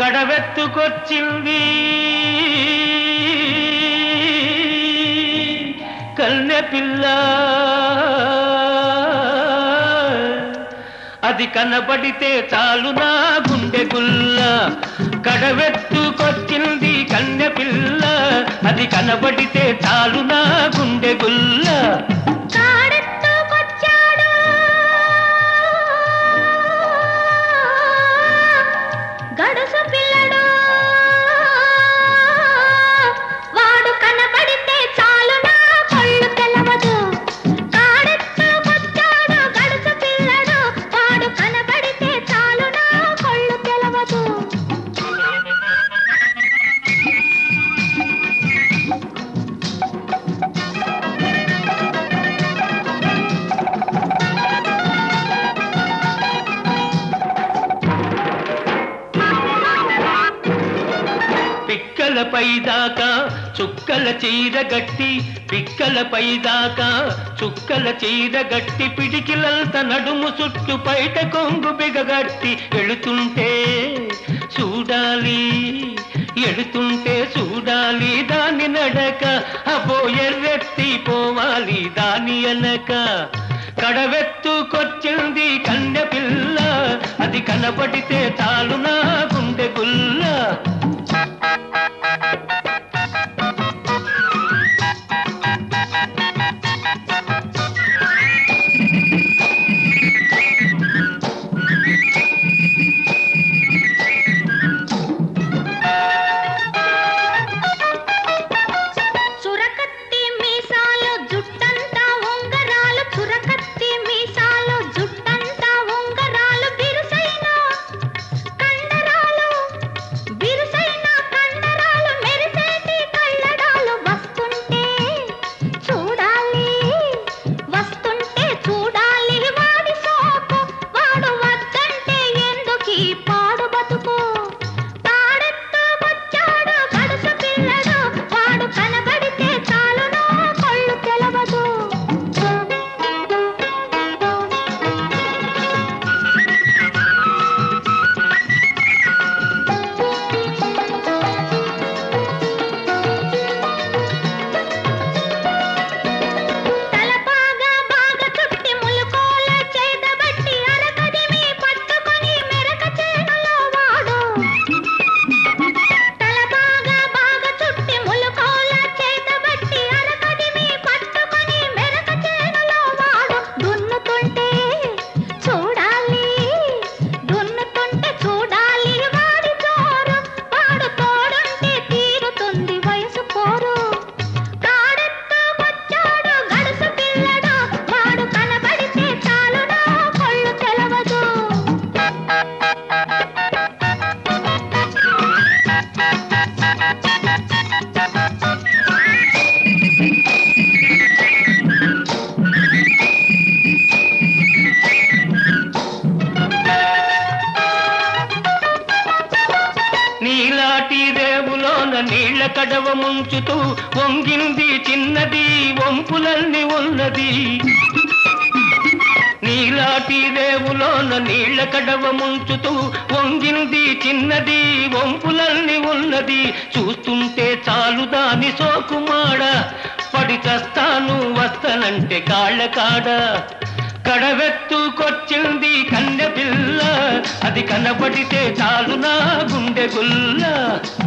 కడవెత్తుకొచ్చింది కన్నె పిల్ల అది కనబడితే చాలు నా గుండె గుల్ల కడవెత్తుకొచ్చింది కన్నె పిల్ల అది కనబడితే చాలు నా గుండె గుల్ల కాడెత్తుకొచ్చాడు గడుసు పిల్లడు వాడు కనబడితే చాలు నా కళ్ళు తెలవదు కాడెత్తుకొచ్చాడు గడుసు పిల్లడు వాడు కనబడితే చాలు నా కళ్ళు తెలవదు పిక్కలపై దాకా చుక్కల చీర గట్టి పిక్కలపై దాకా చుక్కల చీర గట్టి పిడికిలంత నడుము చుట్టు బయట కొంగు బిగగట్టి ఎడుతుంటే చూడాలి ఎడుతుంటే చూడాలి దాని నడక అబో ఎర్రెత్తి పోవాలి దాని అనక కడవెత్తుకొచ్చింది కన్నె పిల్ల అది కనబడితే చాలు నా గుండె గుల్ల చురకత్తి మీసాలు జుట్టంతా ఉంగరాలు చురకత్తి మీసాలు జుట్టంతా ఉంగరాలు బిరుసైన కండరాలు బిరుసైన కండరాలు మెరిసేటి కళ్ళడాలు వస్తుంటే చూడాలి వస్తుంటే చూడాలి వాడి సోకు వాడు వద్దంటే ఎందుకీ పాడు బతుకు తాడెత్తుకొచ్చాడు గడుసు పిల్లడు వాడు కనబడితే చాలు నా కళ్ళు తెలవదు తలపాగా బాగా చుట్టి ములుకోల చేతబట్టి అరకదిమి పట్టుకొని మెరక చేనులో వాడు తలపాగా బాగా చుట్టి ములుకోల చేతబట్టి అరకదిమి పట్టుకొని మెరక చేనులో వాడు దున్నుతుంటే చూడాలి దున్నుతుంటే చూడాలి వాడి జోరు వాడు తోడుంటే తీరుతుంది వయసు పోరు కాడెత్తుకొచ్చాడు గడుసు పిల్లడు వాడు కనబడితే చాలు నా కళ్ళు తెలవదు నీలాటి రేవులోన నీళ్ల కడవ ముంచుతూ వంగింది చిన్నది వంపులన్నీ ఉన్నది నీలాటి రేవులోన నీళ్ల కడవ ముంచుతూ వంగింది చిన్నది వంపులన్నీ ఉన్నది చూస్తుంటే చాలు దాని సోకుమాడ పడి చస్తాను వస్తానంటే కాళ్ళ కాడ కడవెత్తుకొచ్చింది కన్నె పిల్ల అది కనబడితే చాలు నా గుండె గుల్ల